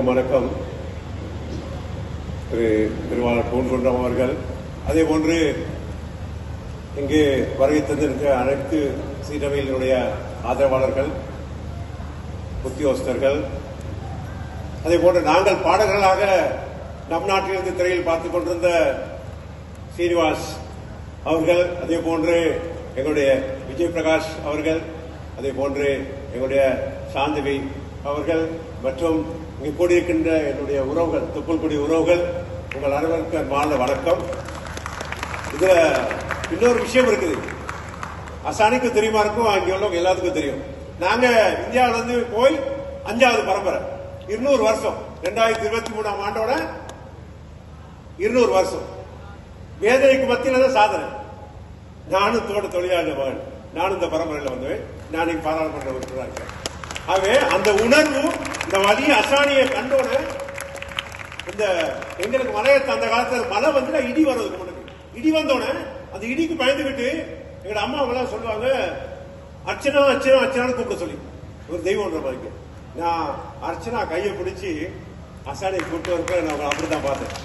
அனைவருக்கும் வணக்கம் திரு திருவாளர் பூன்குன்றம் அவர்கள் அதே போன்று இங்கு வருகை தந்திருக்கிற அனைத்து சீரவையினுடைய ஆதரவாளர்கள் உத்தியோகஸ்தர்கள் அதே போன்று நாங்கள் பாடகர்களாக நம் நாட்டிலிருந்து திரையில் பார்த்துக் கொண்டிருந்த சீனிவாஸ் அவர்கள் அதே போன்று எங்களுடைய விஜய் பிரகாஷ் அவர்கள் அதே போன்று எங்களுடைய சாந்தவி அவர்கள் மற்றும் இங்கு கூடியிருக்கின்ற என்னுடைய உறவுகள் துப்புல்குடி உறவுகள் உங்கள் அனைவருக்கும் அன்பான வணக்கம் இதுல இன்னொரு விஷயம் இருக்குது அசானிக்கு தெரியுமா இருக்கும் அங்கே உள்ளவங்க எல்லாத்துக்கும் தெரியும் நாங்க இந்தியாவில இருந்து போய் அஞ்சாவது பரம்பரை இருநூறு வருஷம் ரெண்டாயிரத்தி இருபத்தி மூணாம் ஆண்டோட இருநூறு வருஷம் வேதனைக்கு மத்தியில தான் சாதனை நானும் தோட்ட தொழிலாளர் மகன் நானும் இந்த பரம்பரையில் வந்தேன் நான் இங்க பாராளுமன்ற உறுப்பினராக இருக்கேன் ஆகவே அந்த உணர்வு இந்த வலிய அசானியை கண்டோட இந்த எங்களுக்கு மலையத்தை அந்த காலத்துல மழை வந்துட்டா இடி வர்றதுக்கு முன்னாடி இடி வந்தோடனே அந்த இடிக்கு பயந்துகிட்டு எங்க அம்மா எல்லாம் சொல்லுவாங்க அர்ச்சனா அர்ச்சனா அர்ச்சனான்னு கூப்பிட சொல்லி ஒரு தெய்வம்ன்ற மாதிரி நான் அர்ச்சனா கையை பிடிச்சி அசானியை கூப்பிட்டு வரப்ப நான் அப்படிதான் பார்த்தேன்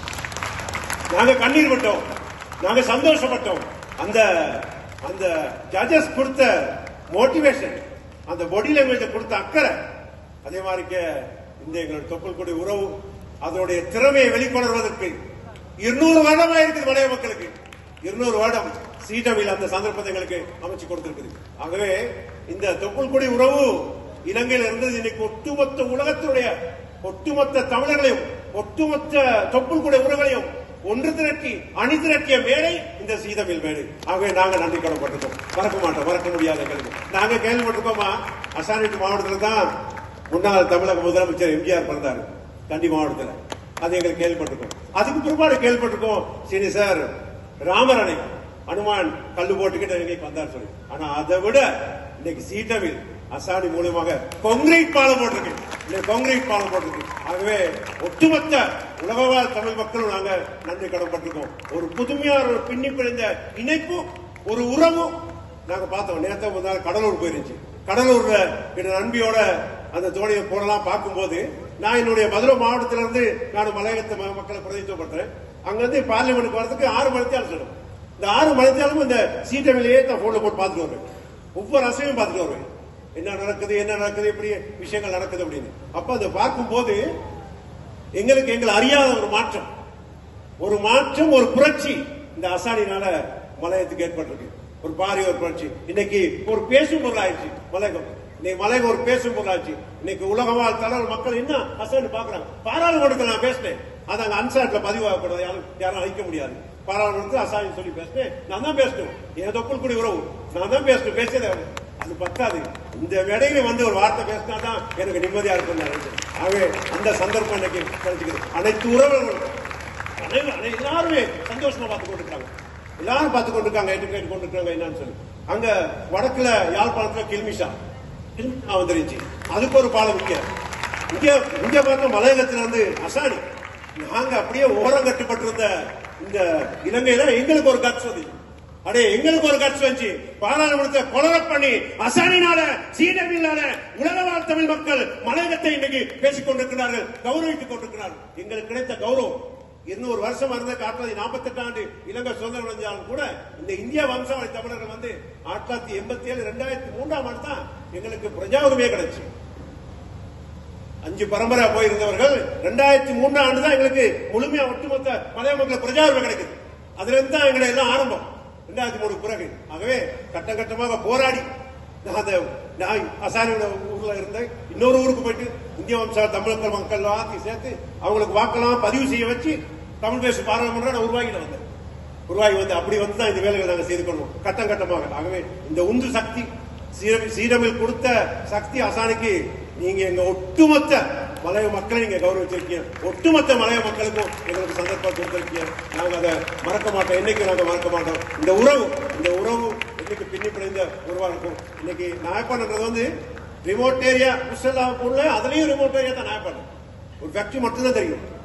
நாங்க கண்ணீர் விட்டோம் நாங்க சந்தோஷப்பட்டோம் அந்த அந்த ஜட்ஜஸ் கொடுத்த மோட்டிவேஷன் அந்த பாடி லாங்குவேஜ் கொடுத்த அக்கறை அதே மாதிரி இந்த எங்களோட தொப்புள்குடி உறவு அதனுடைய திறமையை வெளிக்கொணர்வதற்கு இருநூறு வருடமா இருக்குது மலைய மக்களுக்கு இருநூறு வருடம் சீட்டவில் அந்த சந்தர்ப்பத்தை எங்களுக்கு அமைச்சு கொடுத்திருக்குது ஆகவே இந்த தொப்புள்குடி உறவு இலங்கையில் இருந்தது இன்னைக்கு ஒட்டுமொத்த உலகத்தினுடைய ஒட்டுமொத்த தமிழர்களையும் ஒட்டுமொத்த தொப்புள்குடி உறவுகளையும் ஒன்று திரட்டி அணி திரட்டிய மேடை இந்த சீதமில் மேடை ஆகவே நாங்க நன்றி கடன்பட்டிருக்கோம் மறக்க மாட்டோம் மறக்க முடியாத எங்களுக்கு நாங்க கேள்விப்பட்டிருக்கோமா அசானிட்டு மாவட்டத்தில் தான் முன்னாள் தமிழக முதலமைச்சர் எம்ஜிஆர் பிறந்தாரு கண்டி மாவட்டத்தில் அது எங்களுக்கு கேள்விப்பட்டிருக்கோம் அதுக்கு பிற்பாடு கேள்விப்பட்டிருக்கோம் சரி சார் ராமர் அணை அனுமான் கல்லு போட்டுக்கிட்டு எங்களுக்கு வந்தார் சொல்லி ஆனா அதை விட இன்னைக்கு சீட்டவில் அசானி மூலமாக கான்கிரீட் பாலம் போட்டிருக்கு இன்னைக்கு கான்கிரீட் பாலம் போட்டிருக்கு ஆகவே ஒட்டுமொத்த உலகவாழ் தமிழ் மக்களும் நாங்க நன்றி கடன்பட்டிருக்கோம் ஒரு புதுமையான ஒரு பின்னி பிணைந்த இணைப்பு ஒரு உறவு நாங்க பார்த்தோம் நேரத்தை முதல்ல கடலூர் போயிருந்துச்சு கடலூர்ல என் நண்பியோட அந்த தோழியை போனலாம் பார்க்கும்போது நான் என்னுடைய மதுரை மாவட்டத்தில இருந்து நான் மலையகத்து ம- மக்களை பிரதித்துவப்படுறேன் அங்க இருந்து பார்லிமெண்ட்டுக்கு வரதுக்கு ஆறு மணித்தாலும் சொல்லணும் இந்த ஆறு மணித்தாலும் இந்த சீட்டவிலேயே நான் போன்ல போட்டு பார்த்துட்டு வருவேன் ஒவ்வொரு அசையும் பார்த்துட்டு வருவேன் என்ன நடக்குது என்ன நடக்குது இப்படி விஷயங்கள் நடக்குது அப்படின்னு அப்ப அதை பார்க்கும்போது எங்களுக்கு எங்களை அறியாத ஒரு மாற்றம் ஒரு மாற்றம் ஒரு புரட்சி இந்த அசானினால மலையத்துக்கு ஏற்பட்டிருக்கு ஒரு பாரிய ஒரு புரட்சி இன்னைக்கு ஒரு பேசும் பொருள் ஆயிடுச்சு மலையகம் இன்னைக்கு மலையகம் ஒரு பேசும் பொருள் ஆச்சு இன்னைக்கு உலகவாழ் தலைவர் மக்கள் என்ன அசானி பாக்குறாங்க பாராளுமன்றத்தில் நான் பேசினேன் அது அங்க அன்சாட்ல பதிவாகக்கூடாது யாரும் யாரும் அழிக்க முடியாது பாராளுமன்றத்தில் அசானி சொல்லி பேசினேன் நான் தான் பேசணும் என் தொப்புள் குடி உறவு நான் தான் பேசணும் பேசல அது பத்தாது இந்த மேடையில வந்து ஒரு வார்த்தை பேசினா தான் எனக்கு நிம்மதியா இருக்கும் நான் நினைச்சேன். ஆகவே அந்த சந்தர்ப்பம் இன்னைக்கு கிடைச்சிக்குது அனைத்து உறவுகளும் அனைவரும் அனை- எல்லாருமே சந்தோஷமா பார்த்து கொண்டிருக்காங்க எல்லாரும் பார்த்து கொண்டிருக்காங்க எட்டு கேட்டு கொண்டிருக்காங்க என்னன்னு சொல்லி அங்க வடக்குல யாழ்ப்பாணத்துல கில்மிஷா கில்மிஷா வந்துருச்சு அதுக்கு ஒரு பாலம் இங்க இங்க இங்க பார்த்த மலையகத்துல வந்து அசானி நாங்க அப்படியே ஓரம் கட்டுப்பட்டிருந்த இந்த இலங்கையில எங்களுக்கு ஒரு கட்சி வந்து அடே எங்களுக்கு ஒரு கட்சி வந்துச்சு பாராளுமன்றத்தை கொலர பண்ணி அசானினால சீடவில்லாத உலகவாழ் தமிழ் மக்கள் மலையகத்தை இன்னைக்கு பேசிக் கொண்டிருக்கிறார்கள் கௌரவித்துக் கொண்டிருக்கிறார்கள் எங்களுக்கு கிடைத்த கௌரவம் இருநூறு வருஷம் இருந்த காற்றாதி நாற்பத்தெட்டு ஆண்டு இலங்கை சுதந்திரம் அடைஞ்சாலும் கூட இந்த இந்திய வம்சாவளி தமிழர்கள் வந்து ஆயிரத்தி தொள்ளாயிரத்தி எண்பத்தி ஏழு ரெண்டாயிரத்தி மூன்றாம் ஆண்டு தான் எங்களுக்கு பிரஜா உரிமையே கிடைச்சு அஞ்சு பரம்பரை போயிருந்தவர்கள் ரெண்டாயிரத்தி மூணாம் ஆண்டு தான் எங்களுக்கு முழுமையா ஒட்டுமொத்த மலைய மக்கள் பிரஜா உரிமை கிடைக்குது அதுல இருந்து தான் எங்களை எல்லாம் ஆரம்பம் ரெண்டாயிரத்தி மூணு பிறகு ஆகவே கட்டம் கட்டமாக போராடி நான் அந்த நான் அசானியோட ஊர்ல இருந்தேன் இன்னொரு ஊருக்கு போயிட்டு இந்திய வம்சா தமிழ் மக்கள் எல்லாத்தையும் சேர்த்து அவங்களுக்கு வாக்கெல்லாம் பதிவு செய்ய வச்சு தமிழ் பேசு பாராளுமன்றம் நான் உருவாக்கிட்டு வந்தேன் உருவாகி வந்து அப்படி வந்து தான் இந்த வேலைகளை நாங்கள் செய்து கொள்வோம் கட்டம் கட்டமாக ஆகவே இந்த உந்து சக்தி சீரமி சீரமில் கொடுத்த சக்தி அசானிக்கு நீங்க எங்க ஒட்டுமொத்த மலைய மக்களை நீங்க கௌரவிச்சிருக்கீங்க ஒட்டுமொத்த மலைய மக்களுக்கும் எங்களுக்கு சந்தர்ப்பம் கொடுத்திருக்கீங்க நாங்க அதை மறக்க மாட்டோம் என்னைக்கு நாங்க மறக்க மாட்டோம் இந்த உறவு இந்த உறவு இன்னைக்கு பின்னி பிணைந்த உறவா இருக்கும் இன்னைக்கு நாயப்பான்ன்றது வந்து ரிமோட் ஏரியா உள்ள அதுலயும் ரிமோட் ஏரியா தான் நாயப்பாடு ஒரு ஃபேக்டரி மட்டும்தான் தெரியும்